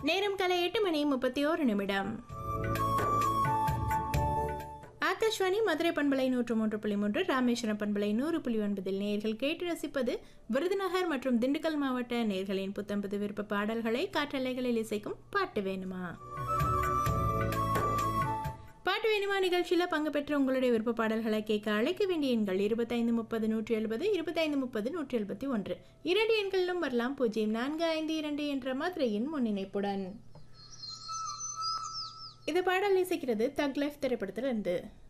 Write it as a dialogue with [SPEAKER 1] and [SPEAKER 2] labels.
[SPEAKER 1] நேரம் காலை எட்டு மணி முப்பத்தி ஓரு நிமிடம் ஆகாஷ்வாணி மதுரை பண்பலை நூற்று மூன்று புள்ளி மூன்று ராமேஸ்வரம் பண்பலை நூறு புள்ளி ஒன்பதில் நேர்கள் கேட்டு ரசிப்பது விருதுநகர் மற்றும் திண்டுக்கல் மாவட்ட நேர்களின் புத்தம்பது விருப்ப பாடல்களை காற்றலைகளில் இசைக்கும் பாட்டு வேணுமா பாட்டு வேணுமா நிகழ்ச்சியில் பங்கு பெற்ற உங்களுடைய விருப்ப பாடல்களை கேட்க அழைக்க வேண்டிய எண்கள் இருபத்தைந்து முப்பது நூற்றி எழுபது இருபத்தைந்து முப்பது நூற்றி எழுபத்தி ஒன்று இரண்டு எண்களிலும் வரலாம் பூஜ்ஜியம் நான்கு ஐந்து இரண்டு என்ற மதுரையின் முன்னிணைப்புடன் இது பாடல் இசைக்கிறது தக் லைஃப் திரைப்படத்திலிருந்து